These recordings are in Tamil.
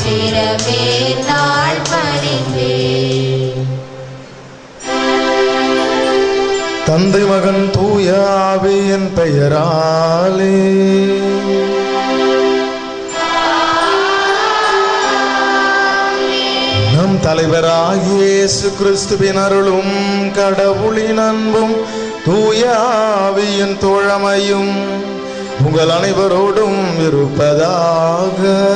திறமே நாள் பணிந்தே தந்தை மகன் தூய ஆவியின் பெயராலே நம் தலைவராகிய இயேசு கிறிஸ்துவின் அருளும் கடவுளின் அன்பும் தூய ஆவியின் தோழமையும் உங்கள் அனைவரோடும் இருப்பதாக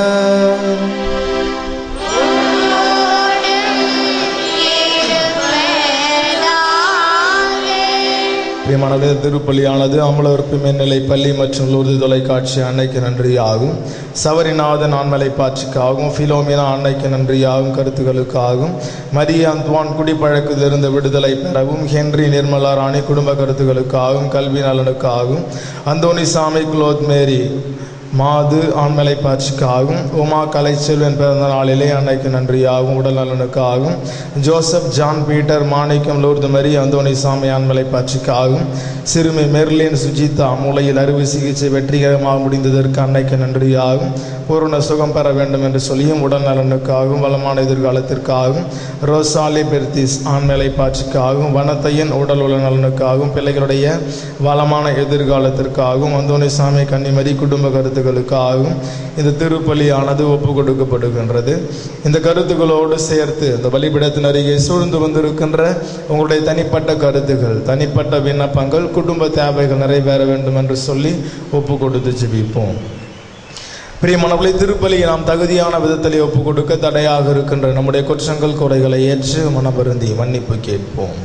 பிரியமானது திருப்பலியானது அமலவர்ப்பு மேல்நிலை பள்ளி மற்றும் லூர்து தொலைக்காட்சி அன்னைக்கு நன்றியாகும் சவரிநாதன் ஆண்மலை பாட்சிக்காகவும் ஃபிலோமினா அன்னைக்கு நன்றியாகும் கருத்துக்களுக்காகவும் மரிய அந்த்வான் குடிப்பழக்கத்திலிருந்து விடுதலை பெறவும் ஹென்றி நிர்மலா ராணி குடும்ப கருத்துக்களுக்காகவும் கல்வி நலனுக்காகவும் அந்தோனி சாமி குலோத் மேரி மாது ஆண்மலை பாட்சிக்காகவும் உமா கலைச்செல்வன் பிறந்த நாளிலே அன்னைக்கு நன்றியாகவும் உடல் நலனுக்காகவும் Joseph John Peter Manickam Lourdu Mari Anthony Sami Anmalai பாட்சிக்காகவும் சிறுமி மெர்லின் சுஜிதா மூளையில் அறுவை சிகிச்சை வெற்றிகரமாக முடிந்ததற்கு அன்னைக்கு நன்றியாகவும் பூரண சுகம் பெற வேண்டும் என்று சொல்லியும் உடல் நலனுக்காகவும் வளமான எதிர்காலத்திற்காகவும் ரோசாலி பெர்திஸ் ஆண்மலை பாட்சிக்காகவும் வனத்தையன் உடல் உள்ள நலனுக்காகவும் பிள்ளைகளுடைய வளமான எதிர்காலத்திற்காகவும் அந்தோணி சாமி கன்னிமரி குடும்ப கருத்துக்களுக்காகவும் இந்த திருப்பலியானது ஒப்பு கொடுக்கப்படுகின்றது இந்த கருத்துக்களோடு சேர்த்து இந்த பலிபிடத்தின் அருகே சூழ்ந்து வந்திருக்கின்ற உங்களுடைய தனிப்பட்ட கருத்துக்கள் தனிப்பட்ட விண்ணப்பங்கள் குடும்ப தேவைகள் நிறைவேற வேண்டும் என்று சொல்லி ஒப்பு கொடுத்து ஜெபிப்போம் பிரியமானவர்களை திருப்பலியை நாம் தகுதியான விதத்திலே ஒப்பு கொடுக்க தடையாக இருக்கின்ற நம்முடைய குற்றங்கள் குறைகளை ஏற்று மனபருந்தி மன்னிப்பு கேட்போம்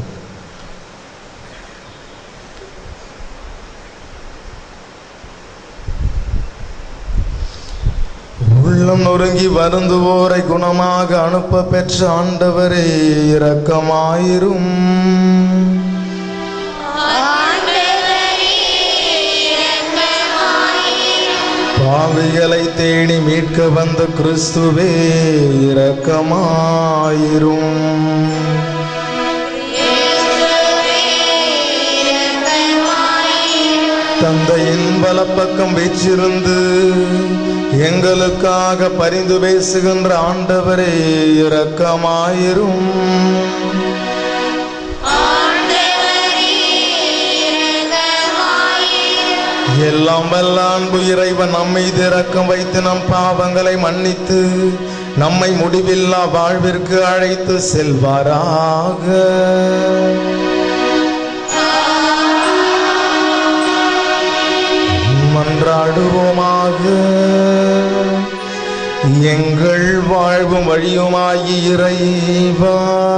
உள்ளம் நொறுங்கி வருந்துவோரை குணமாக அனுப்ப பெற்ற ஆண்டவரே இரக்கமாயிரும் பாவிகளை தேடி மீட்க வந்த கிறிஸ்துவே இரக்கமாயிரும் தந்தையின் வலப்பக்கம் வீச்சிருந்து எங்களுக்காக பரிந்து பேசுகின்ற ஆண்டவரே இரக்கமாயிரும் எல்லாம் வல்ல அன்பு இறைவன் நம்மை திறக்கம் வைத்து நம் பாவங்களை மன்னித்து நம்மை முடிவில்லா வாழ்விற்கு அழைத்து செல்வாராக மன்றாடுவோமாக எங்கள் வாழ்வும் வழியுமாகி இறைவா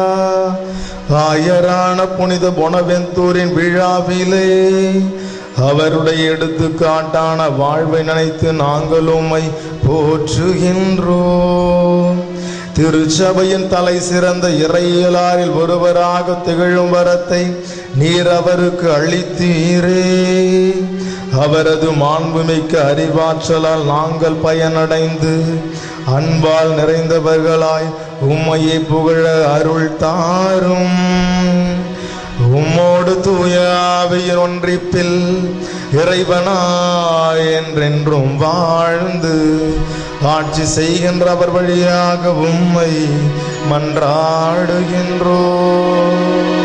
ஆயரான புனித பொனவெந்தூரின் விழாவிலே அவருடைய எடுத்துக்காட்டான வாழ்வை நினைத்து நாங்கள் உம்மை போற்றுகின்றோம் திருச்சபையின் தலை சிறந்த இறையலாரில் ஒருவராக திகழும் வரத்தை நீர் அவருக்கு அளித்தீரே அவரது மாண்புமிக்க அறிவாற்றலால் நாங்கள் பயனடைந்து அன்பால் நிறைந்தவர்களாய் உம்மையை புகழ அருள் தாரும் உம்மோடு தூய ஆவியின் ஒன்றிப்பில் இறைவனாய் என்றென்றும் வாழ்ந்து ஆட்சி செய்கின்றவர் வழியாக உம்மை மன்றாடுகின்றோம்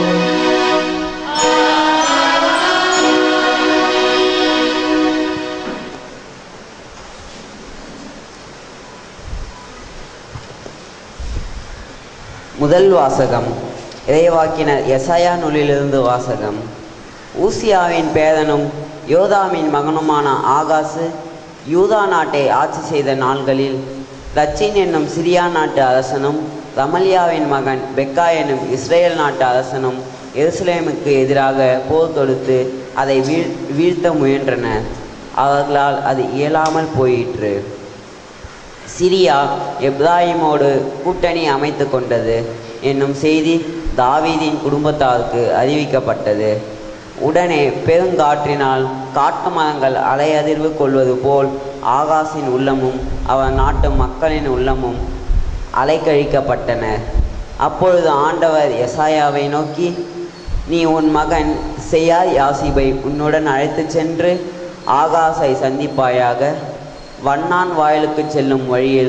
முதல் வாசகம் இறைவாக்கினர் எசாயா நூலிலிருந்து வாசகம் ஊசியாவின் பேதனும் யோதாமின் மகனுமான ஆகாசு யூதா நாட்டை ஆட்சி செய்த நாள்களில் ரச்சின் என்னும் சிரியா நாட்டு அரசனும் ரமலியாவின் மகன் பெக்கா என்னும் இஸ்ரேல் நாட்டு அரசனும் எருசலேமுக்கு எதிராக போர் தொடுத்து அதை வீழ் வீழ்த்த முயன்றனர் அவர்களால் அது இயலாமல் போயிற்று சிரியா எப்ராஹிமோடு கூட்டணி அமைத்து கொண்டது என்னும் செய்தி தாவீதின் குடும்பத்தாருக்கு அறிவிக்கப்பட்டது உடனே பெருங்காற்றினால் காட்டு மரங்கள் அலையதிர்வு கொள்வது போல் ஆகாசின் உள்ளமும் அவன் நாட்டு மக்களின் உள்ளமும் அலைக்கழிக்கப்பட்டன அப்பொழுது ஆண்டவர் எசாயாவை நோக்கி நீ உன் மகன் செய்யார் யாசிபை உன்னுடன் அழைத்துச் சென்று ஆகாசை சந்திப்பாயாக வண்ணான் வாயிலுக்கு செல்லும் வழியில்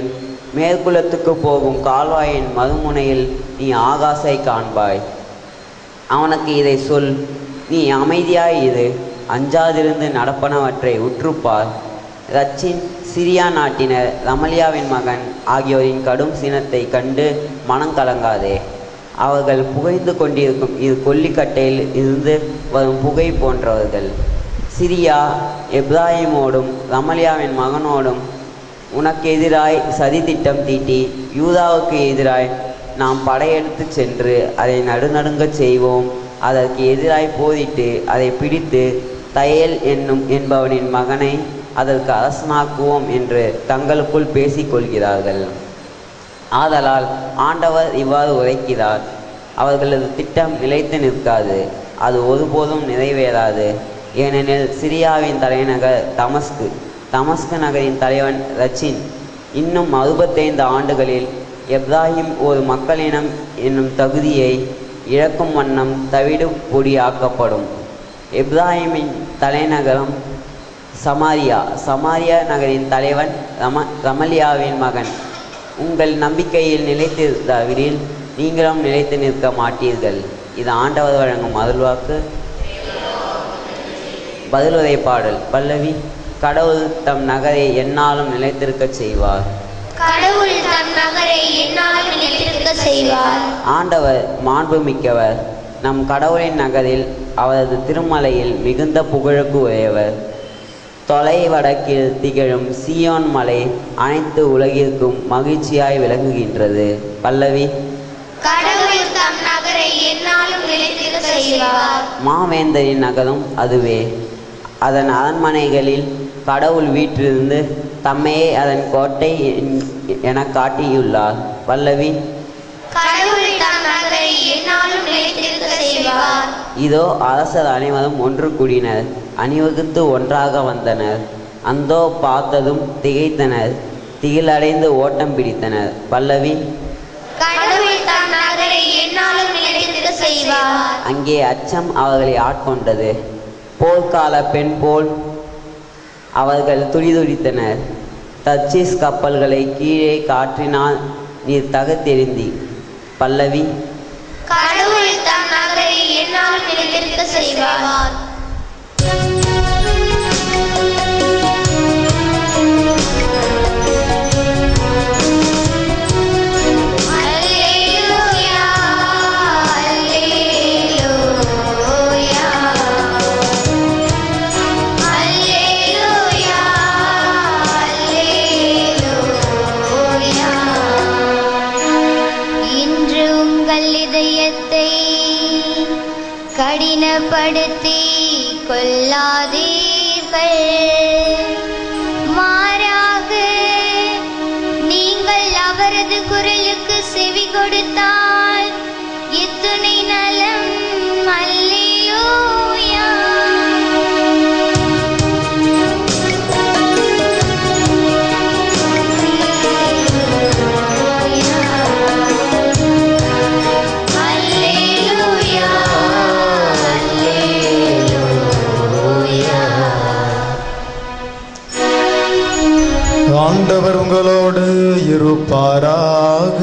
மேற்குலத்துக்கு போகும் கால்வாயின் மறுமுனையில் நீ ஆகாசை காண்பாய் அவனுக்கு இதை சொல் நீ அமைதியாய் இரு அஞ்சாதிருந்து நடப்பனவற்றை உற்றுப்பார் ரச்சின் சிரியா நாட்டினர் ரமலியாவின் மகன் ஆகியோரின் கடும் சினத்தை கண்டு மனம் கலங்காதே அவர்கள் புகைந்து கொண்டிருக்கும் இது கொல்லிக்கட்டையில் இருந்து வரும் புகை போன்றவர்கள் சிரியா எப்ராஹிமோடும் ரமலியாவின் மகனோடும் உனக்கு எதிராய் சதித்திட்டம் தீட்டி யூதாவுக்கு எதிராய் நாம் படையெடுத்து சென்று அதை நடுநடுங்கச் செய்வோம் அதற்கு எதிராய் போரிட்டு அதை பிடித்து தையல் என்னும் என்பவனின் மகனை அதற்கு அரசனாக்குவோம் என்று தங்களுக்குள் பேசிக் கொள்கிறார்கள் ஆதலால் ஆண்டவர் இவ்வாறு உரைக்கிறார் அவர்களது திட்டம் நிலைத்து நிற்காது அது ஒருபோதும் நிறைவேறாது ஏனெனில் சிரியாவின் தலைநகர் தமஸ்கு தமஸ்கு நகரின் தலைவன் ரச்சின் இன்னும் அறுபத்தைந்து ஆண்டுகளில் எப்ராஹிம் ஒரு மக்களினம் என்னும் தகுதியை இழக்கும் வண்ணம் தவிடு பொடியாக்கப்படும் எப்ராஹிமின் தலைநகரம் சமாரியா சமாரியா நகரின் தலைவன் ரம ரமலியாவின் மகன் உங்கள் நம்பிக்கையில் நிலைத்திருந்தாவிடில் நீங்களும் நிலைத்து நிற்க மாட்டீர்கள் இது ஆண்டவர் வழங்கும் அருள்வாக்கு பதிலுரை பாடல் பல்லவி கடவுள் தம் நகரை எந்நாளும் நிலைத்திருக்கச் செய்வார் கடவுள் தம் நகரை எந்நாளும் நிலைத்திருக்க செய்வார் ஆண்டவர் மாண்புமிக்கவர் நம் கடவுளின் நகரில் அவரது திருமலையில் மிகுந்த புகழுக்கு உடையவர் தொலை வடக்கில் திகழும் சியோன் மலை அனைத்து உலகிற்கும் மகிழ்ச்சியாய் விளங்குகின்றது பல்லவி கடவுள் தம் நகரை எந்நாளும் நிலைத்திருக்க செய்வார் மாவேந்தரின் நகரம் அதுவே அதன் அரண்மனைகளில் கடவுள் வீற்றிருந்து தம்மையே அதன் கோட்டை என்- எனக் காட்டியுள்ளார் பல்லவி கடவுள் தம் நகரை எந்நாளும் நிலைத்திருக்க செய்வார் இதோ அரசர் அனைவரும் ஒன்று கூடினர் அணிவகுத்து ஒன்றாக வந்தனர் அந்தோ பார்த்ததும் திகைத்தனர் திகிலடைந்து ஓட்டம் பிடித்தனர் பல்லவி கடவுள் தம் நகரை எந்நாளும் நிலைத்திருக்க செய்வார் அங்கே அச்சம் அவர்களை ஆட்கொண்டது போர்க்கால பெண் போல் அவர்கள் துடிதுடித்தனர் தர்ச்சீஸ் கப்பல்களை கீழே காற்றினால் நீர் தகத்தெறிந்தி பல்லவி கடவுள் தம் நகரை எந்நாளும் நிலைத்திருக்க செய்வார் அல்லேலூயா அல்லேலூயா அல்லேலூயா அல்லேலூயா இன்று உங்கள் இதயத்தை கடினப்படுத்தி கொள்ளாதீர்கள் மாறாக நீங்கள் அவரது குரலுக்கு செவி கொடுத்தால் இத்துணை நலம் அல்லேலூயா அல்லேலூயா அல்லேலூயா ஆண்டவர் உங்களோடு இருப்பாராக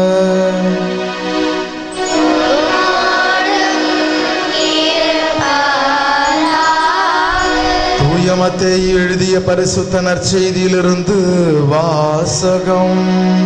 தூய மத்தேயு எழுதிய பரிசுத்த நற்செய்தியிலிருந்து வாசகம்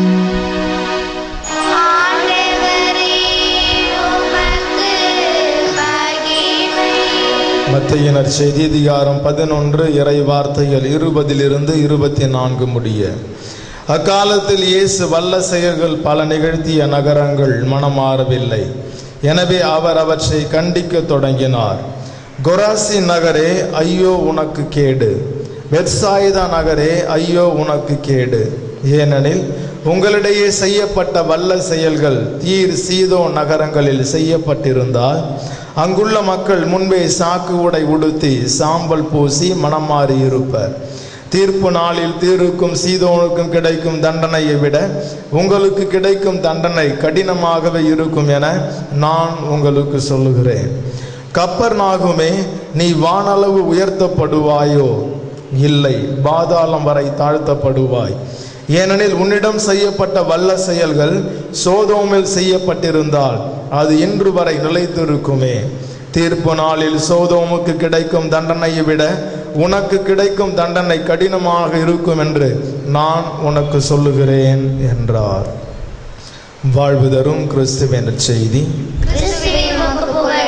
ஆண்டவரே உமக்கு மகிமை மத்திய நற்செய்தி அதிகாரம் பதினொன்று இறை வார்த்தைகள் இருபதிலிருந்து இருபத்தி நான்கு முடிய அக்காலத்தில் இயேசு வல்ல செயல்கள் பல நிகழ்த்திய நகரங்கள் மனமாறவில்லை எனவே அவர் அவற்றை கண்டிக்க தொடங்கினார் கொராசி நகரே ஐயோ உனக்கு கேடு பெத்சாயிதா நகரே ஐயோ உனக்கு கேடு ஏனெனில் உங்களிடையே செய்யப்பட்ட வல்ல செயல்கள் தீர் சீதோ நகரங்களில் செய்யப்பட்டிருந்தால் அங்குள்ள மக்கள் முன்பே சாக்கு உடை உடுத்தி சாம்பல் பூசி மனம் மாறி இருப்பர் தீர்ப்பு நாளில் தீருக்கும் சீதோனுக்கும் கிடைக்கும் தண்டனையை விட உங்களுக்கு கிடைக்கும் தண்டனை கடினமாகவே இருக்கும் என நான் உங்களுக்கு சொல்லுகிறேன் கப்பர் நாகுமே நீ வானளவு உயர்த்தப்படுவாயோ இல்லை பாதாளம் வரை தாழ்த்தப்படுவாய் ஏனெனில் உன்னிடம் செய்யப்பட்ட வல்ல செயல்கள் சோதோமில் செய்யப்பட்டிருந்தால் அது இன்று வரை நிலைத்திருக்குமே தீர்ப்பு நாளில் சோதோமுக்கு கிடைக்கும் தண்டனையை விட உனக்கு கிடைக்கும் தண்டனை கடினமாக இருக்கும் என்று நான் உனக்கு சொல்லுகிறேன் என்றார் வாழ்வு தரும் கிறிஸ்துவின் செய்தி கிறிஸ்துவே உமக்கு புகழ்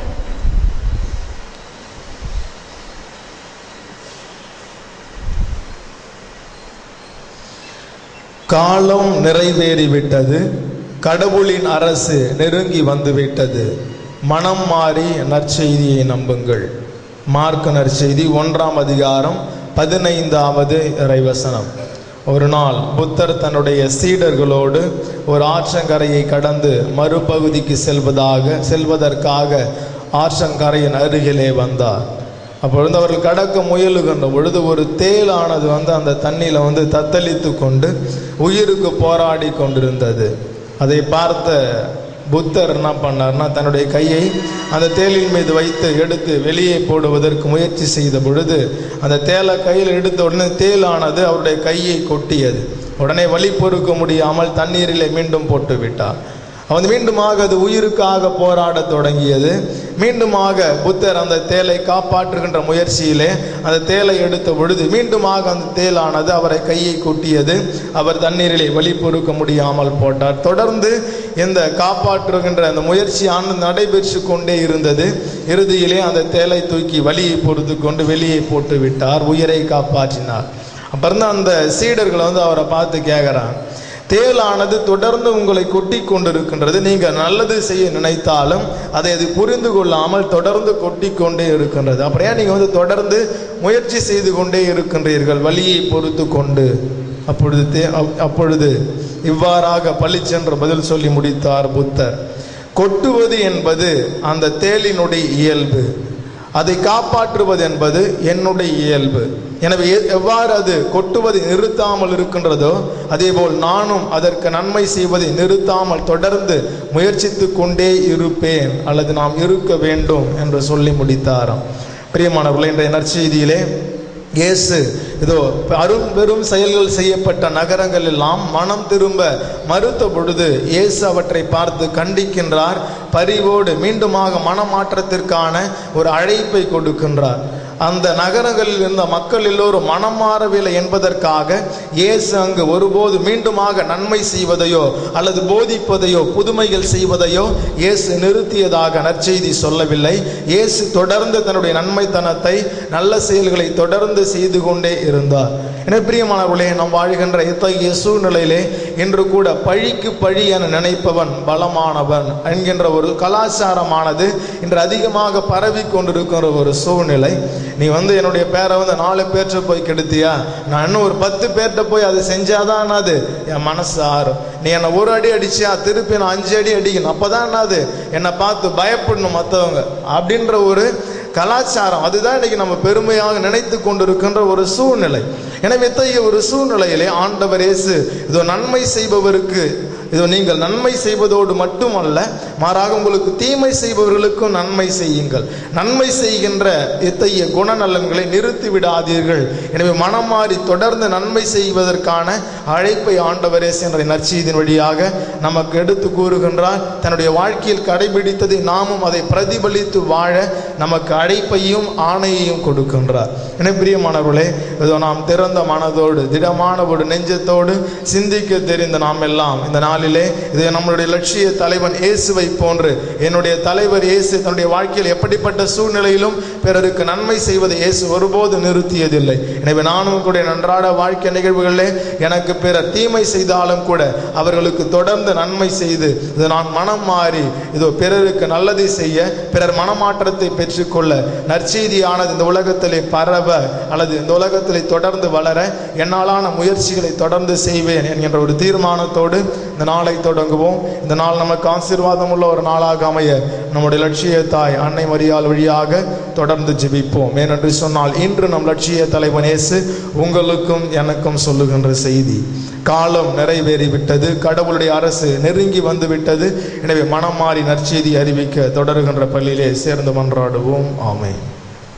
காலம் நிறைவேறிவிட்டது கடவுளின் அரசு நெருங்கி வந்துவிட்டது மனம் மாறி நற்செய்தியை நம்புங்கள் மார்க்க நற்செய்தி ஒன்றாம் அதிகாரம் பதினைந்தாவது இறைவசனம் ஒரு நாள் புத்தர் தன்னுடைய சீடர்களோடு ஒரு ஆற்றங்கரையை கடந்து மறுபகுதிக்கு செல்வதாக செல்வதற்காக ஆற்றங்கரையின் அருகிலே வந்தார் அப்பொழுது அவர்கள் கடக்க முயலுகின்ற பொழுது ஒரு தேளானது வந்து அந்த தண்ணியில் வந்து தத்தளித்து கொண்டு உயிருக்கு போராடி கொண்டிருந்தது அதை பார்த்த புத்தர் என்ன பண்ணார்னா தன்னுடைய கையை அந்த தேளின் மீது வைத்து எடுத்து வெளியே போடுவதற்கு முயற்சி செய்த பொழுது அந்த தேலை கையில் எடுத்த உடனே தேளானது அவருடைய கையை கொட்டியது உடனே வலி பொறுக்க முடியாமல் தண்ணீரிலே மீண்டும் போட்டு விட்டார் அவன் மீண்டுமாக அது உயிருக்காக போராடத் தொடங்கியது மீண்டுமாக புத்தர் அந்த தேலை காப்பாற்றுகின்ற முயற்சியிலே அந்த தேலை எடுத்த பொழுது மீண்டுமாக அந்த தேலானது அவரை கையை கொட்டியது அவர் தண்ணீரிலே வழி பொறுக்க முடியாமல் போட்டார் தொடர்ந்து இந்த காப்பாற்றுகின்ற அந்த முயற்சியானது நடைபெற்று கொண்டே இருந்தது இறுதியிலே அந்த தேலை தூக்கி வலியை பொறுத்து கொண்டு வெளியே போட்டு விட்டார் உயிரை காப்பாற்றினார் அப்புறம் தான் அந்த சீடர்களை வந்து அவரை பார்த்து கேட்குறாங்க தேளானது தொடர்ந்து உங்களை கொட்டி கொண்டிருக்கின்றது நீங்கள் நல்லது செய்ய நினைத்தாலும் அதை அது புரிந்து கொள்ளாமல் தொடர்ந்து கொட்டி கொண்டே இருக்கின்றது அப்புறம் ஏன் நீங்கள் வந்து தொடர்ந்து முயற்சி செய்து கொண்டே இருக்கின்றீர்கள் வலியை பொறுத்து கொண்டு அப்பொழுது தே அப்- அப்பொழுது இவ்வாறாக பளிச்சென்று பதில் சொல்லி முடித்தார் புத்தர் கொட்டுவது என்பது அந்த தேளினுடைய இயல்பு அதை காப்பாற்றுவது என்பது என்னுடைய இயல்பு எனவே எ- எவ்வாறு அது கொட்டுவதை நிறுத்தாமல் இருக்கின்றதோ அதேபோல் நானும் அதற்கு நன்மை செய்வதை நிறுத்தாமல் தொடர்ந்து முயற்சித்து கொண்டே இருப்பேன் அல்லது நாம் இருக்க வேண்டும் என்று சொல்லி முடித்தாராம் பிரியமானவர்களே இன்றைய நற்செய்தியிலே இயேசு இதோ அரும் பெரும் செயல்கள் செய்யப்பட்ட நகரங்கள் எல்லாம் மனம் திரும்ப மறுத்த பொழுது இயேசு அவற்றை பார்த்து கண்டிக்கின்றார் பரிவோடு மீண்டுமாக மனமாற்றத்திற்கான ஒரு அழைப்பை கொடுக்கின்றார் அந்த நகரங்களில் இருந்த மக்கள் எல்லோரும் மனம் மாறவில்லை என்பதற்காக இயேசு அங்கு ஒருபோது மீண்டுமாக நன்மை செய்வதையோ அல்லது போதிப்பதையோ புதுமைகள் செய்வதையோ இயேசு நிறுத்தியதாக நற்செய்தி சொல்லவில்லை இயேசு தொடர்ந்து தன்னுடைய நன்மைத்தனத்தை நல்ல செயல்களை தொடர்ந்து செய்து கொண்டே இருந்தார் என பிரியமானவர்களே நாம் வாழ்கின்ற இத்தகைய சூழ்நிலையிலே இன்று கூட பழிக்கு பழி என நினைப்பவன் பலமானவன் என்கின்ற ஒரு கலாச்சாரமானது இன்று அதிகமாக பரவி கொண்டிருக்கிற ஒரு சூழ்நிலை நீ வந்து என்னுடைய பேரை வந்து நாலு பேர்ட்ட போய் கெடுத்தியா நான் இன்னும் ஒரு பத்து பேர்கிட்ட போய் அது செஞ்சாதான் அது என் மனசு ஆறும் நீ என்னை ஒரு அடி அடிச்சியா திருப்பி நான் அஞ்சு அடி அடிக்கணும் அப்பதான் என்னது என்னை பார்த்து பயப்படணும் மற்றவங்க அப்படின்ற ஒரு கலாச்சாரம் அதுதான் இன்னைக்கு நம்ம பெருமையாக நினைத்து கொண்டிருக்கின்ற ஒரு சூழ்நிலை எனவே இத்தகைய ஒரு சூழ்நிலையிலே ஆண்டவர் இயேசு இதோ நன்மை செய்பவருக்கு இதோ நீங்கள் நன்மை செய்வதோடு மட்டுமல்ல மாறாக உங்களுக்கு தீமை செய்பவர்களுக்கும் நன்மை செய்யுங்கள் நன்மை செய்கின்ற இத்தகைய குணநலன்களை நிறுத்தி விடாதீர்கள் எனவே மனம் மாறி தொடர்ந்து நன்மை செய்வதற்கான அழைப்பை ஆண்டவரே என்ற நற்செய்தியின் வழியாக நமக்கு எடுத்து கூறுகின்றார் தன்னுடைய வாழ்க்கையில் கடைபிடித்ததை நாமும் அதை பிரதிபலித்து வாழ நமக்கு அழைப்பையும் ஆணையையும் கொடுக்கின்றார் எனவே பிரியமானவர்களே இதோ நாம் திறந்த மனதோடு திடமான ஒரு நெஞ்சத்தோடு சிந்திக்க தெரிந்த நாம் எல்லாம் இந்த நாளிலே இது நம்மளுடைய லட்சிய தலைவன் இயேசுவை போன்று என்னுடைய தலைவர் இயேசு தன்னுடைய வாழ்க்கையில் எப்படிப்பட்ட சூழ்நிலையிலும் பிறருக்கு நன்மை செய்வதை இயேசு ஒருபோது நிறுத்தியதில்லை எனவே நானும் கூட என் அன்றாட வாழ்க்கை நிகழ்வுகளிலே எனக்கு பிறர் தீமை செய்தாலும் கூட அவர்களுக்கு தொடர்ந்து நன்மை செய்து இது நான் மனம் மாறி இதோ பிறருக்கு நல்லதை செய்ய பிறர் மனமாற்றத்தை பெற்றுக்கொள்ள நற்செய்தியானது இந்த உலகத்திலே பரவ அல்லது இந்த உலகத்திலே தொடர்ந்து வளர என்னாலான முயற்சிகளை தொடர்ந்து செய்வேன் என்கின்ற ஒரு தீர்மானத்தோடு இந்த நாளை தொடங்குவோம் இந்த நாள் நமக்கு ஆசீர்வாதம் உள்ள ஒரு நாளாக அமைய நம்முடைய லட்சிய தாய் அன்னை மரியாள் வழியாக தொடர்ந்து ஜெபிப்போம் ஏனென்று சொன்னால் இன்று நம் லட்சிய தலைவன் இயேசு உங்களுக்கும் எனக்கும் சொல்லுகின்ற செய்தி காலம் நிறைவேறிவிட்டது கடவுளுடைய அரசு நெருங்கி வந்து விட்டது எனவே மனம் மாறி நற்செய்தி அறிவிக்க தொடருகின்ற பள்ளியிலே சேர்ந்து மன்றாடுவோம் ஆமென்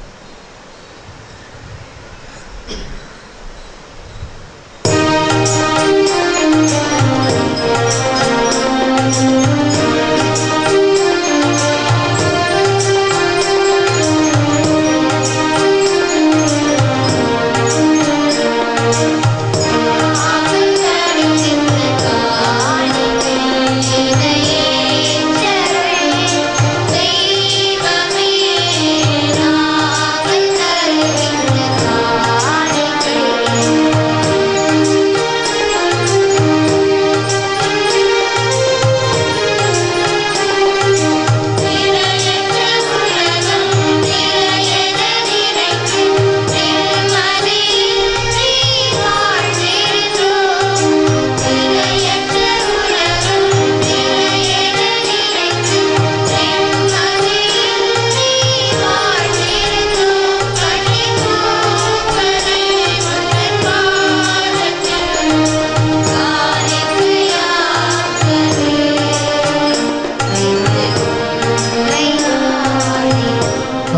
ஆ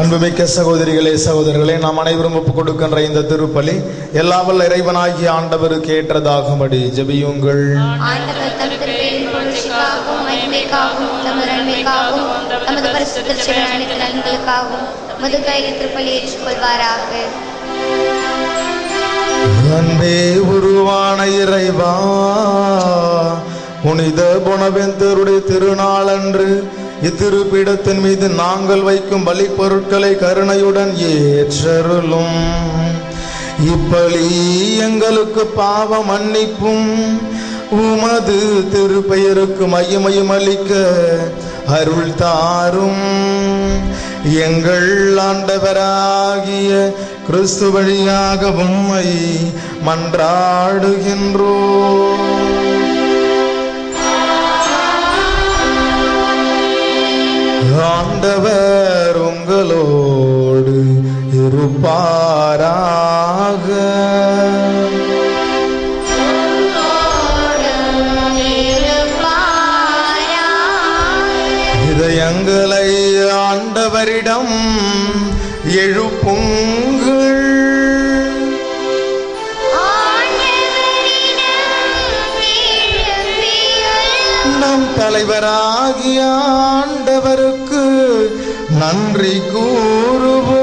அன்புமிக்க சகோதரிகளே சகோதரர்களே நாம் அனைவரும் ஒப்புக் கொடுக்கின்ற இந்த திருப்பலி எல்லா வல்ல இறைவனாகிய ஆண்டவருக்கு ஏற்றதாகும்படி ஜெபியுங்கள் ஆண்டவர் தம் திருப்பெயரின் புகழ்ச்சிக்காகவும் மகிமைக்காகவும் தமது நன்மைக்காகவும் தமது பரிசுத்த சிவன் அனைத்து நன்மைகளுக்காகவும் மது கையில் திருப்பலி ஏற்றுக்கொள்வாராக அன்பே உருவான இறைவா புனித புனவெந்தருடைய திருநாளன்று இத்திருப்பீடத்தின் மீது நாங்கள் வைக்கும் பலிப்பொருட்களை கருணையுடன் ஏற்றருளும் இப்பலி எங்களுக்கு பாவ மன்னிப்பும் உமது திருப்பெயருக்கு மையமையும் அளிக்க அருள் தாரும் எங்கள் ஆண்டவராகிய கிறிஸ்து வழியாக உம்மை மன்றாடுகின்றோம் ஆண்டவர் உங்களோடு இருப்பாராக இதயங்களை ஆண்டவரிடம் எழுப்புங்கள் நம் தலைவராகிய ஆண்டவருக்கு நன்றி கூறுவோம்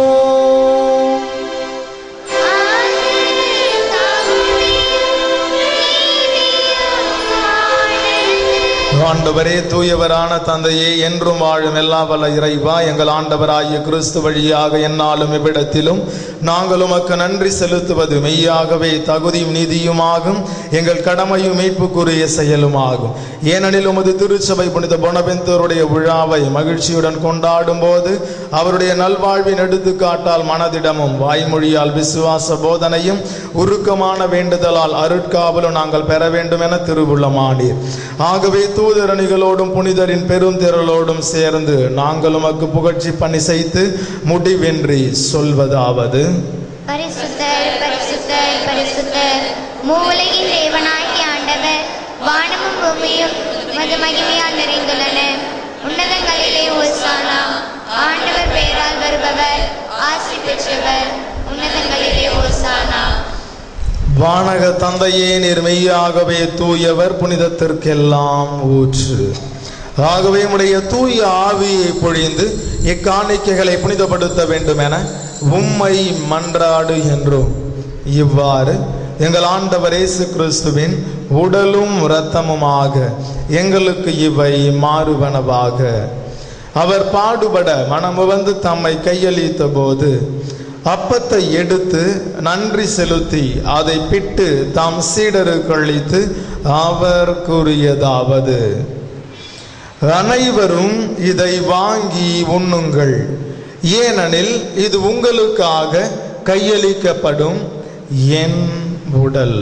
ஆண்டவரே தூயவரான தந்தையே என்றும் வாழும் எல்லா வல்ல இறைவா எங்கள் ஆண்டவராகிய கிறிஸ்து வழியாக என்னாலும் இவ்விடத்திலும் நாங்கள் உமக்கு நன்றி செலுத்துவது மெய்யாகவே தகுதியும் நீதியுமாகும் எங்கள் கடமையும் மீட்புக்குரிய செயலுமாகும் ஏனெனில் உமது திருச்சபை புனித பொனபெந்தோருடைய விழாவை மகிழ்ச்சியுடன் கொண்டாடும் போது அவருடைய நல்வாழ்வின் எடுத்துக்காட்டால் மனதிடமும் வாய்மொழியால் விசுவாச போதனையும் உருக்கமான வேண்டுதலால் அருட்காவலும் நாங்கள் பெற வேண்டும் என திருவுள்ளமானீர் ஆகவே தூதரணிகளோடும் புனிதரின் பெருந்திரளோடும் சேர்ந்து நாங்கள் உமக்கு புகழ்ச்சி பணி செய்து முடிவின்றி சொல்வதாவது பரிசுத்தர் பரிசுத்தர் பரிசுத்தர் மூவுலகின் தேவனாகிய ஆண்டவர் வானமும் பூமியும் மது மகிமையால் நிறைந்துள்ளன உன்னதங்களிலே ஓசானா ஆண்டவர் பெயரால் வருபவர் ஆசி பெற்றவர் உன்னதங்களிலே ஓசானா வானக தந்தையே நீர் மெய்யாகவே தூயவர் புனிதத்திற்கெல்லாம் ஊற்று ஆகவே உடைய தூய ஆவியை பொழிந்து இக்காணிக்கைகளை புனிதப்படுத்த வேண்டும் என உம்மை மன்றாடு என்றும் இவ்வாறு எங்கள் ஆண்டவர் இயேசு கிறிஸ்துவின் உடலும் இரத்தமுமாக எங்களுக்கு இவை மாறுவனவாக அவர் பாடுபட மனமுவந்து தம்மை கையளித்த போது அப்பத்தை எடுத்து நன்றி செலுத்தி அதை பிட்டு தாம் சீடருக்கு அளித்து அவர் கூறியதாவது அனைவரும் இதை வாங்கி உண்ணுங்கள் ஏனெனில் இது உங்களுக்காக கையளிக்கப்படும் என் உடல்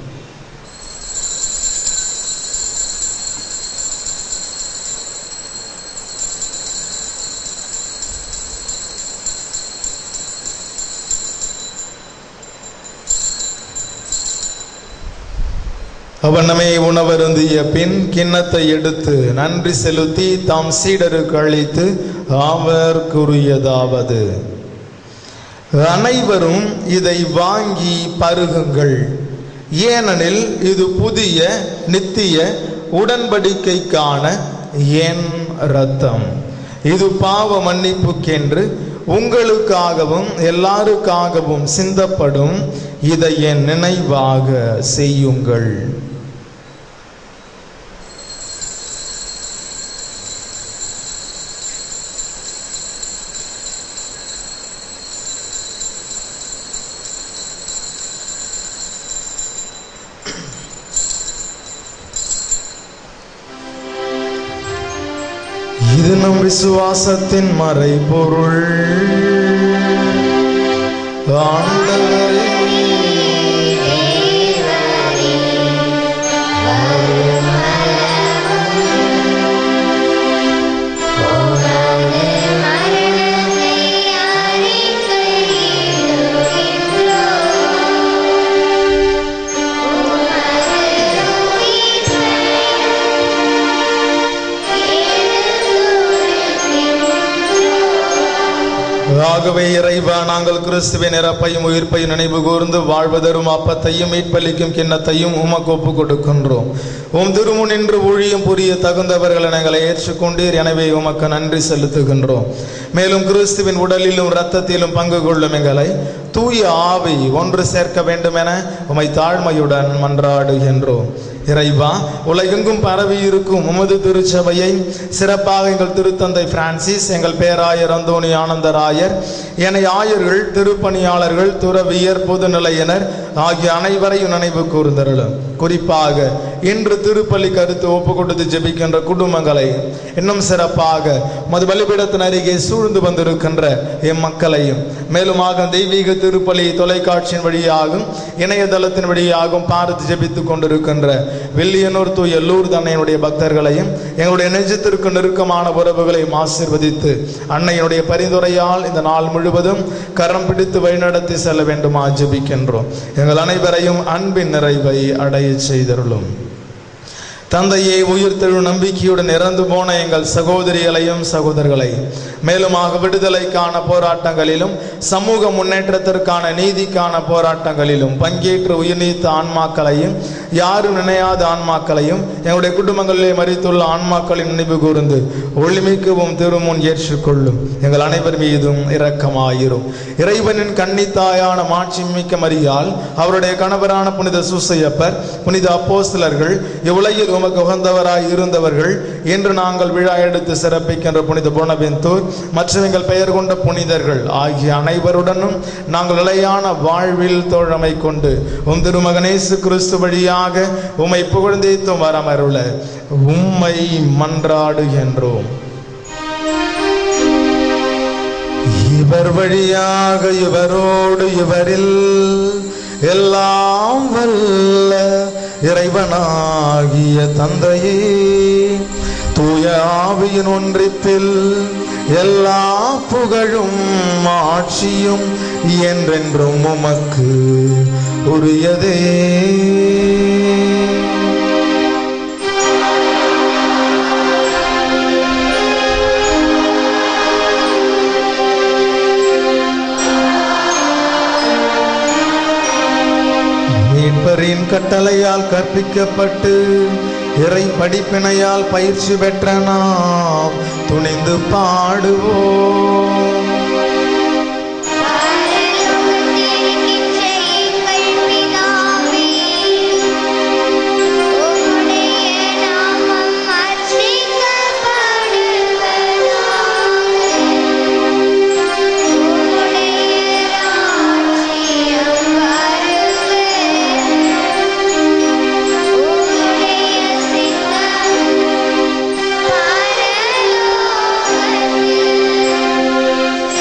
அவனமே உணவருந்திய பின் கிண்ணத்தை எடுத்து நன்றி செலுத்தி தாம் சீடருக்கு அளித்து அவர் கூறியதாவது அனைவரும் இதை வாங்கி பருகுங்கள் ஏனெனில் இது புதிய நித்திய உடன்படிக்கைக்கான என் இரத்தம் இது பாவ மன்னிப்புக்கென்று உங்களுக்காகவும் எல்லாருக்காகவும் சிந்தப்படும் இதை என் நினைவாக செய்யுங்கள் இது நம் விசுவாசத்தின் மறைபொருள் ஆண்டவரே ஆகவே இறைவா நாங்கள் கிறிஸ்துவின் இறப்பையும் உயிர்ப்பையும் நினைவு கூர்ந்து வாழ்வதரும் அப்பத்தையும் மீட்பளிக்கும் கிண்ணத்தையும் உமக்கு ஒப்பு கொடுக்கின்றோம் உம் திருமுன் நின்று ஊழியம் புரிய தகுந்தவர்கள் எங்களை ஏற்றுக்கொண்டீர் எனவே உமக்கு நன்றி செலுத்துகின்றோம் மேலும் கிறிஸ்துவின் உடலிலும் இரத்தத்திலும் பங்கு கொள்ளும் எங்களை தூய ஆவி ஒன்று சேர்க்க வேண்டும் என உமை தாழ்மையுடன் மன்றாடுகின்றோம் இறைவா உலகெங்கும் பரவி இருக்கும் உமது திருச்சபையை சிறப்பாக எங்கள் திருத்தந்தை பிரான்சிஸ் எங்கள் பேராயர் அந்தோணி ஆனந்தராயர் என ஆயர்கள் திருப்பணியாளர்கள் துறவியர் பொதுநிலையினர் ஆகிய அனைவரையும் நினைவு கூர்ந்தருளும் குறிப்பாக இன்று திருப்பலி கருத்து ஒப்பு கொடுத்து ஜெபிக்கின்ற குடும்பங்களை இன்னும் சிறப்பாக மது பலிபீடத்தின் அருகே சூழ்ந்து வந்திருக்கின்ற எம் மக்களையும் மேலுமாக தெய்வீக திருப்பலி தொலைக்காட்சியின் வழியாகும் இணையதளத்தின் வழியாகவும் பார்த்து ஜெபித்துக் கொண்டிருக்கின்ற வில்லியனூர் தூய லூர் அன்னையினுடைய பக்தர்களையும் எங்களுடைய நெஞ்சத்திற்கு நெருக்கமான உறவுகளையும் ஆசீர்வதித்து அன்னையினுடைய பரிந்துரையால் இந்த நாள் முழுவதும் கரம் பிடித்து வழிநடத்தி செல்ல வேண்டுமா ஜெபிக்கின்றோம் எங்கள் அனைவரையும் அன்பின் நிறைவை அடைய செய்தருளும் தந்தையை உயிர்த்தெழு நம்பிக்கையுடன் இறந்து போன எங்கள் சகோதரிகளையும் சகோதரர்களையும் மேலுமாக விடுதலைக்கான போராட்டங்களிலும் சமூக முன்னேற்றத்திற்கான நீதிக்கான போராட்டங்களிலும் பங்கேற்று உயிர்நீத்த ஆன்மாக்களையும் யாரும் நினையாத ஆன்மாக்களையும் எங்களுடைய குடும்பங்களிலே மறித்துள்ள ஆன்மாக்களின் நினைவு கூர்ந்து ஒளிமிக்கவும் திருமுன் ஏற்றுக்கொள்ளும் எங்கள் அனைவர் மீதும் இரக்கமாயிரும் இறைவனின் கன்னித்தாயான மாட்சி மிக்க மரியால் அவருடைய கணவரான புனித சூசையப்பர் புனித அப்போஸ்தலர்கள் இவ்வுலகில் உமக்கு உகந்தவராய் இருந்தவர்கள் இன்று நாங்கள் விழா எடுத்து சிறப்பிக்கின்ற புனித புனவெந்தூர் மற்றும் எங்கள் பெயர் கொண்ட புனிதர்கள் ஆகிய அனைவருடனும் நாங்கள் நிலையான வாழ்வில் தோழமை கொண்டு உம் திருமகனேசு கிறிஸ்து வழியாக உம்மை புகழ்ந்தேத்தும் வரமருள உம்மை மன்றாடுகின்றோம் இவர் வழியாக இவரோடு இவரில் எல்லாம் வல்ல இறைவனாகிய தந்தையே தூய ஆவியின் ஒன்றிப்பில் எல்லா புகழும் ஆட்சியும் என்றென்றும் உமக்கு உரியதே மீட்பரின் கட்டளையால் கற்பிக்கப்பட்டு இறை படிப்பினையால் பயிற்சி பெற்ற நாம் துணிந்து பாடுவோம் பரலோகத்திலிருக்கின்ற எங்கள் பிதாவே, உம்முடைய நாமம் அர்ச்சிக்கப்படுவதாக. உம்முடைய ராஜ்யம் வருக. உம்முடைய சித்தம் பரலோகத்தில்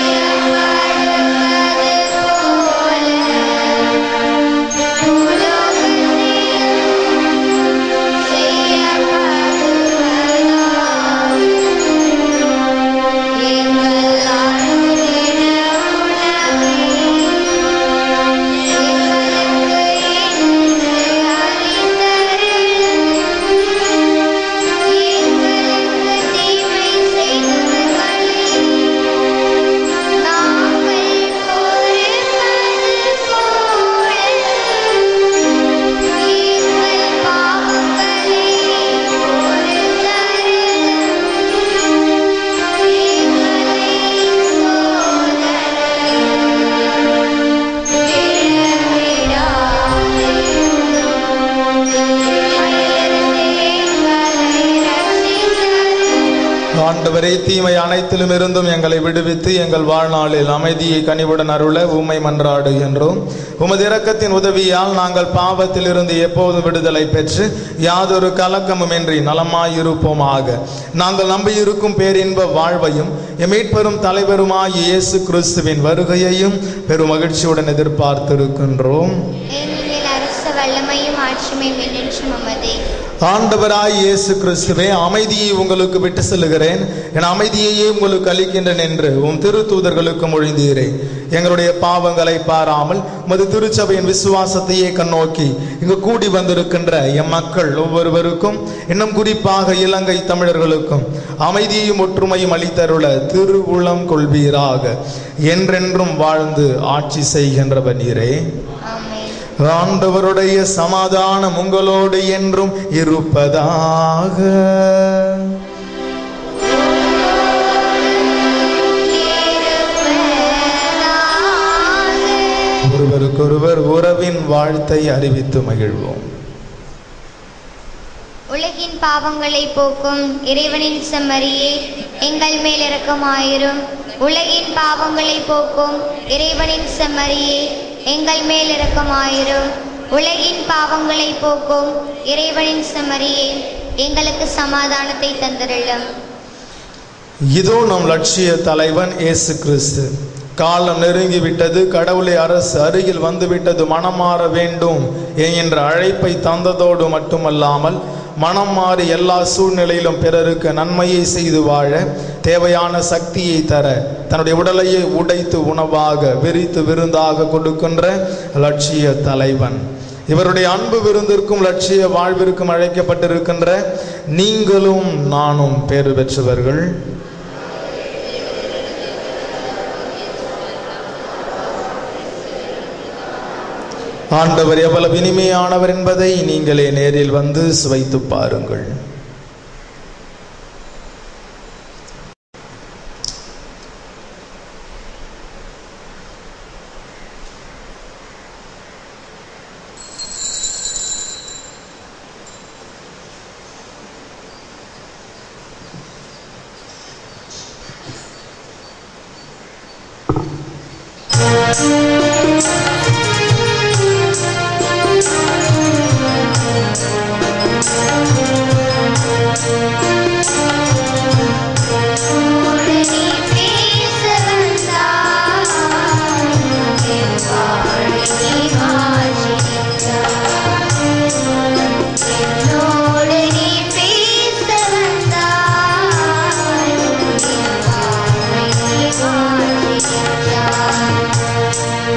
ஆண்டவரே தீமை அனைத்திலும் இருந்தும் எங்களை விடுவித்து எங்கள் வாழ்நாளில் அமைதியை கனிவுடன் அருள உம்மை மன்றாடுகின்றோம் உமது இரக்கத்தின் உதவியால் நாங்கள் பாவத்தில் இருந்து எப்போதும் விடுதலை பெற்று யாதொரு கலக்கமுமின்றி நலமாயிருப்போமாக நாங்கள் நம்பியிருக்கும் பேரின்ப வாழ்வையும் எம் மீட்பெரும் தலைவருமாய் இயேசு கிறிஸ்துவின் வருகையையும் பெரும் மகிழ்ச்சியுடன் எதிர்பார்த்திருக்கின்றோம் ஏனெனில் அரச வல்லமையும் ஆட்சியுமே என்றும் உமதே ஆண்டவராய் இயேசு கிறிஸ்துவே அமைதியை உங்களுக்கு விட்டு செல்லுகிறேன் என் அமைதியையே உங்களுக்கு அளிக்கின்றேன் என்று உம் திருத்தூதர்களுக்கு மொழிந்தீரே எங்களுடைய பாவங்களை பாராமல் மது திருச்சபையின் விசுவாசத்தையே கண்ணோக்கி இங்கு கூடி வந்திருக்கின்ற எம் மக்கள் ஒவ்வொருவருக்கும் இன்னும் குறிப்பாக இலங்கை தமிழர்களுக்கும் அமைதியையும் ஒற்றுமையும் அளித்தருள திருவுளம் கொள்வீராக என்றென்றும் வாழ்ந்து ஆட்சி செய்கின்றவர் நீரே ஆமென் ஆண்டவருடைய சமாதானம் உங்களோடு என்றும் இருப்பதாக ஒருவருக்கொருவர் உறவின் வாழ்த்தை அறிவித்து மகிழ்வோம் உலகின் பாவங்களை போக்கும் இறைவனின் செம்மறியே எங்கள் மேல் இரக்கமாயிரும் உலகின் பாவங்களை போக்கும் இறைவனின் செம்மறியே எங்கள் மேல் இரக்கமாயிரும் உலகின் பாவங்களை போக்கும் இறைவனின் செம்மறியே எங்களுக்கு சமாதானத்தை தந்திருளும் இதோ நம் லட்சிய தலைவன் இயேசு கிறிஸ்து காலம் நெருங்கி விட்டது கடவுளை அரசு அருகில் வந்துவிட்டது மனம் மாற வேண்டும் என்கின்ற அழைப்பை தந்ததோடு மட்டுமல்லாமல் மனம் மாறி எல்லா சூழ்நிலையிலும் பிறருக்கு நன்மையை செய்து வாழ தேவையான சக்தியை தர தன்னுடைய உடலையே உடைத்து உணவாக விரித்து விருந்தாக கொடுக்கின்ற லட்சிய தலைவன் இவருடைய அன்பு விருந்திற்கும் லட்சிய வாழ்விற்கும் அழைக்கப்பட்டிருக்கின்ற நீங்களும் நானும் பேறு பெற்றவர்கள் ஆண்டவர் எவ்வளவு இனிமையானவர் என்பதை நீங்களே நேரில் வந்து சுவைத்து பாருங்கள் என்னோடு நீ பேச வந்தாய்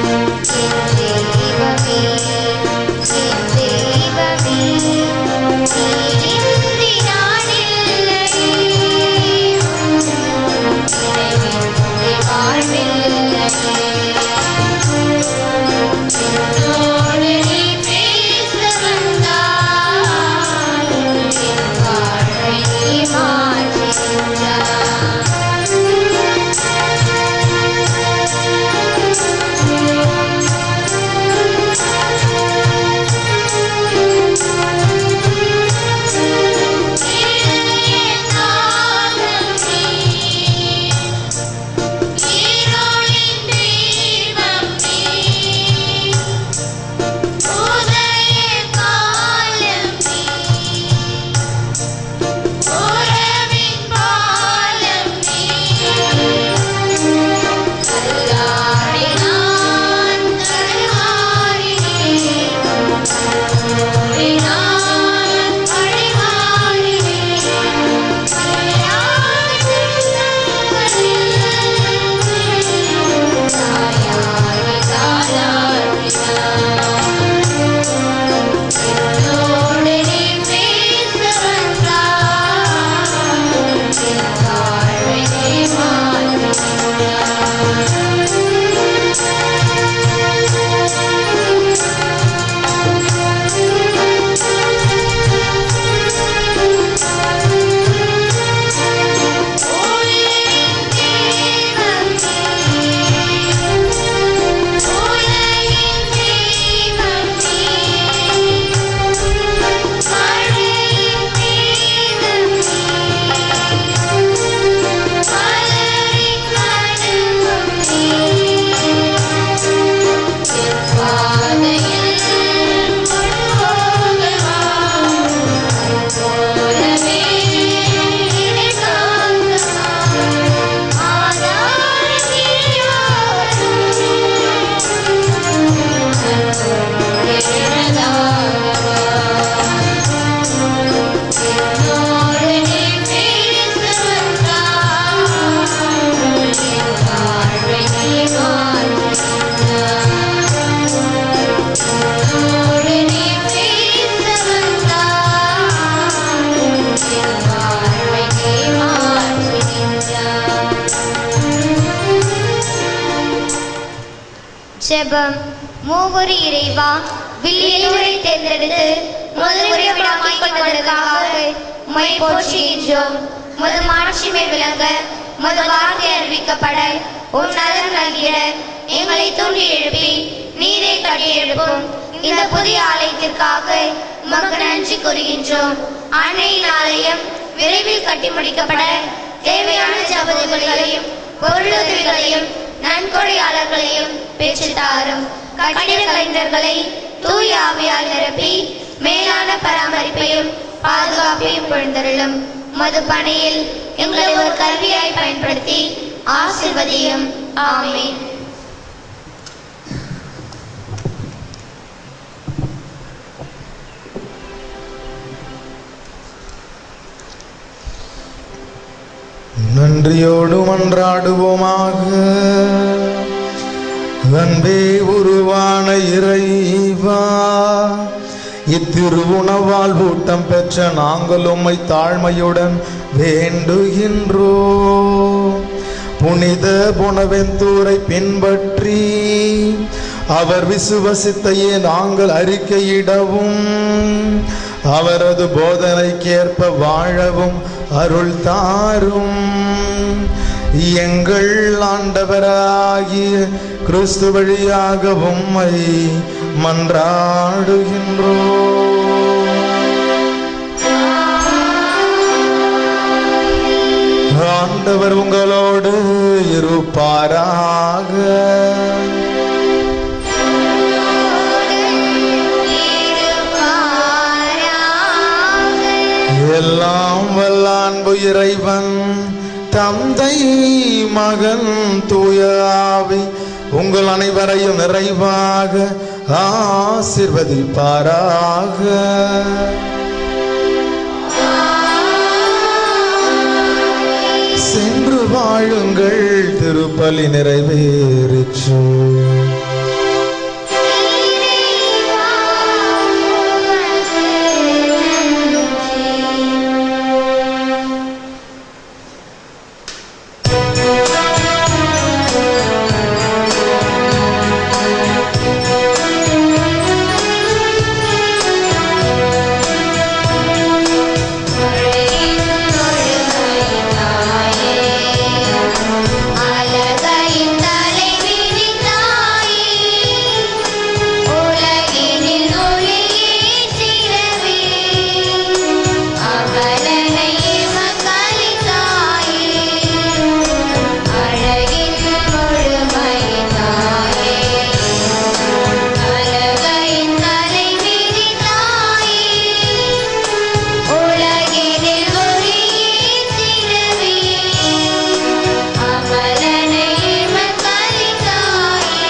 ஜெபம் மூவொரு இறைவா வில்லியலூரை தேர்ந்தெடுத்து முதல் விழாக்கிக் கொள்வதற்காக உம்மை போற்றுகின்றோம் முது மாட்சிமை விளங்க முது வார்த்தை அறிவிக்கப்பட உம் நலன் நல்கிட எங்களை தூண்டி எழுப்பி நீரை கட்டி எழுப்பும் இந்த புதிய ஆலயத்திற்காக உமக்கு நன்றி கூறுகின்றோம் அன்னையின் ஆலயம் விரைவில் கட்டி முடிக்கப்பட தேவையான ஜபதிகளையும் பொருளுதவிகளையும் நன்கொடையாளர்களையும் பெற்று தாரும் கட்டிட கலைஞர்களை தூய ஆவியால் நிரப்பி மேலான பராமரிப்பையும் பாதுகாப்பையும் பொழுந்தருளும் மது பணியில் எங்களை ஒரு கல்வியாய் பயன்படுத்தி ஆசிர்வதியும் ஆமென் நன்றியோடு மன்றாடுவோமாக அன்பே உருவான இறைவா இத்திருவுணவால் ஊட்டம் பெற்ற நாங்கள் உம்மை தாழ்மையுடன் வேண்டுகின்றோம் புனித புனவெந்தூரை பின்பற்றி அவர் விசுவசித்தையே நாங்கள் அறிக்கையிடவும் அவரது போதனைக்கேற்ப வாழவும் அருள் தாரும் எங்கள் ஆண்டவராகிய கிறிஸ்து வழியாக உம்மை மன்றாடுகின்றோம் ஆண்டவர் உங்களோடு இருப்பாராக எல்லாம் வல்ல அன்பு இறைவன் தந்தை மகன் தூய ஆவி உங்கள் அனைவரையும் நிறைவாக ஆசிர்வதிப்பாராக சென்று வாழுங்கள் திருப்பலி நிறைவேறிற்று அழகையின் தலைவிரி தாயே, உலகினில் ஒளியேற்றிடவே, அமலனை மக்களித்தாயே, அழகின் முழுமை தாயே, அழகையின் தலைவிரி தாயே, உலகினில் ஒளியேற்றிடவே, அமலனை மக்களித்தாயே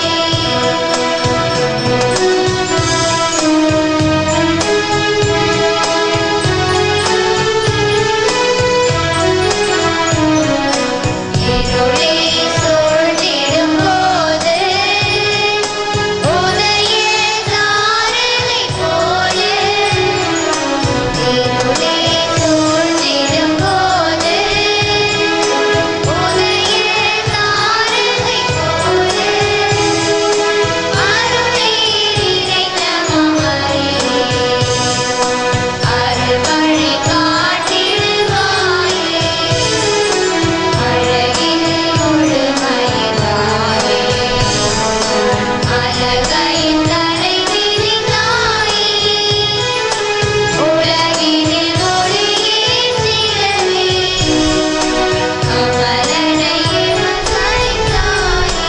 இருளே சூழ்ந்திடும் போது உதய தாரகை போல இருளே சூழ்ந்திடும் போது உதய தாரகை போல அருளே நிறைந்தமரே அருள் வழி காட்டிடுவாயே அழகின் முழுமைதாயே அழகையின் தலைவிரி தாயே உலகினில் ஒளியேற்றிடவே அமலனை மக்களித்தாயே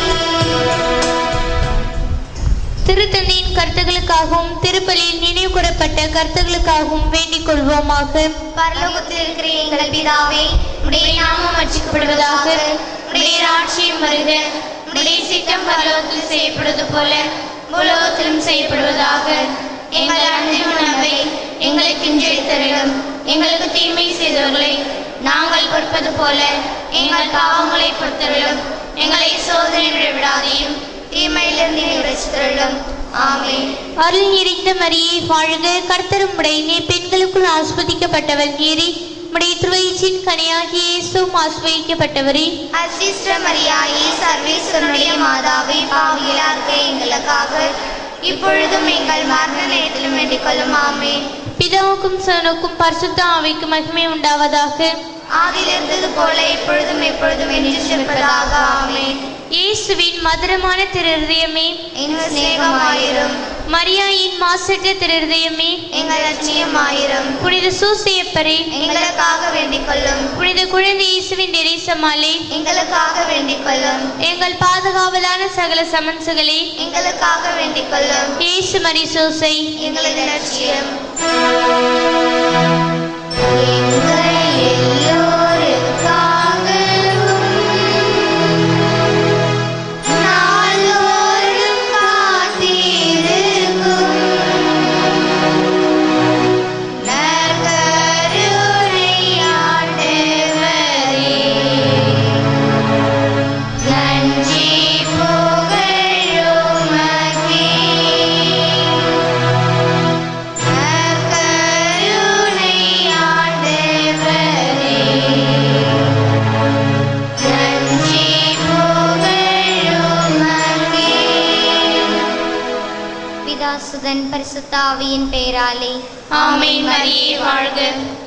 திருத்தந்தையின் கருத்துகளுக்காகவும் திருப்பலியில் நினைவு கூறப்பட்ட கருத்துகளுக்காகவும் வேண்டிக் கொள்வோமாக பரலோகத்தில் இருக்கிற எங்கள் பிதாவே உடைய நாமம் அச்சிக்கப்படுவதாக உடைய ராட்சியம் வருக உடைய சித்தம் பரலோகத்தில் செய்யப்படுவது போல உலகத்திலும் செய்யப்படுவதாக எங்கள் அன்பின் உணவை எங்களுக்கு இன்று தருகிறோம் எங்களுக்கு தீமை செய்தவர்களை நாங்கள் பொறுப்பது போல எங்கள் பாவங்களை பொறுத்தருளும் எங்களை சோதனை விடாதையும் தீமையிலிருந்து விரைச்சித்தருளும் ஆமென் அருள் நிறைந்த மரியே வாழ்க கர்த்தரும் உடையனே பெண்களுக்குள் ஆஸ்வதிக்கப்பட்டவள் நீரே உம்முடைய திருவயிற்றின் கனியாகிய இயேசுவும் ஆசிர்வதிக்கப்பட்டவரே அசிஸ்ட மரியாயே சர்வேஸ்வரனுடைய மாதாவே பாவியலார்க்க எங்களுக்காக இப்பொழுதும் எங்கள் மரண நேரத்திலும் வேண்டிக் கொள்ளும் ஆமென் பிதாவுக்கும் சனுக்கும் பரிசுத்த ஆவிக்கும் மகிமை உண்டாவதாக ஆதியில் இருந்தது போல இப்பொழுதும் எப்பொழுதும் என்று செல்வதாக ஆமென் இயேசுவின் மதுரமான திருஹதயமே எங்கள் சிநேகமாயிரும் மரியாயின் மாசற்ற திருஹதயமே எங்கள் லட்சியமாயிரும் புனித சூசியப்பரே எங்களுக்காக வேண்டிக் கொள்ளும் புனித குழந்தை இயேசுவின் நெரிசமாலே எங்களுக்காக வேண்டிக் கொள்ளும் எங்கள் பாதுகாவலான சகல சமன்சுகளே எங்களுக்காக வேண்டிக் கொள்ளும் இயேசு மரி சூசை எங்களது லட்சியம் எங்கள் எல்லோருக்காகவும் நாள்தோறும் காத்திருக்கும் நற்கருணை ஆண்டவரே, நன்றி புகழுமக்கே. நற்கருணை ஆண்டவரே, நன்றி புகழுமக்கே. பிதாசுதன் பரிசுத்தாவியின் பெயராலே ஆமென் மரியே வாழ்க